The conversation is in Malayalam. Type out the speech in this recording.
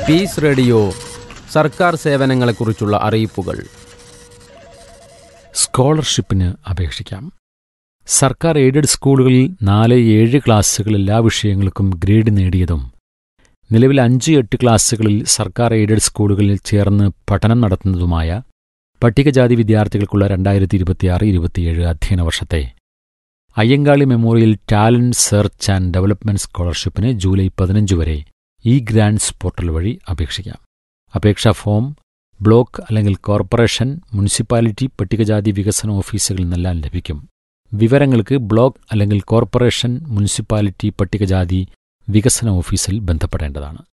പീസ് റേഡിയോ സർക്കാർ സേവനങ്ങളെക്കുറിച്ചുള്ള അറിയിപ്പുകൾ സ്കോളർഷിപ്പിന് അപേക്ഷിക്കാം സർക്കാർ എയ്ഡഡ് സ്കൂളുകളിൽ നാല് ഏഴ് ക്ലാസ്സുകൾ എല്ലാ വിഷയങ്ങൾക്കും ഗ്രേഡ് നേടിയതും നിലവിൽ അഞ്ച് എട്ട് ക്ലാസ്സുകളിൽ സർക്കാർ എയ്ഡഡ് സ്കൂളുകളിൽ ചേർന്ന് പഠനം നടത്തുന്നതുമായ പട്ടികജാതി വിദ്യാർത്ഥികൾക്കുള്ള രണ്ടായിരത്തി ഇരുപത്തിയാറ് ഇരുപത്തിയേഴ് അധ്യയന വർഷത്തെ Ayyankali memorial talent search and development സ്കോളർഷിപ്പിന് ജൂലൈ പതിനഞ്ച് വരെ ഇ ഗ്രാൻഡ്സ് പോർട്ടൽ വഴി അപേക്ഷിക്കാം അപേക്ഷാ ഫോം ബ്ലോക്ക് അല്ലെങ്കിൽ കോർപ്പറേഷൻ മുനിസിപ്പാലിറ്റി പട്ടികജാതി വികസന ഓഫീസുകളിൽ നിന്നെല്ലാം ലഭിക്കും വിവരങ്ങൾക്ക് ബ്ലോക്ക് അല്ലെങ്കിൽ കോർപ്പറേഷൻ മുനിസിപ്പാലിറ്റി പട്ടികജാതി വികസന ഓഫീസിൽ ബന്ധപ്പെടേണ്ടതാണ്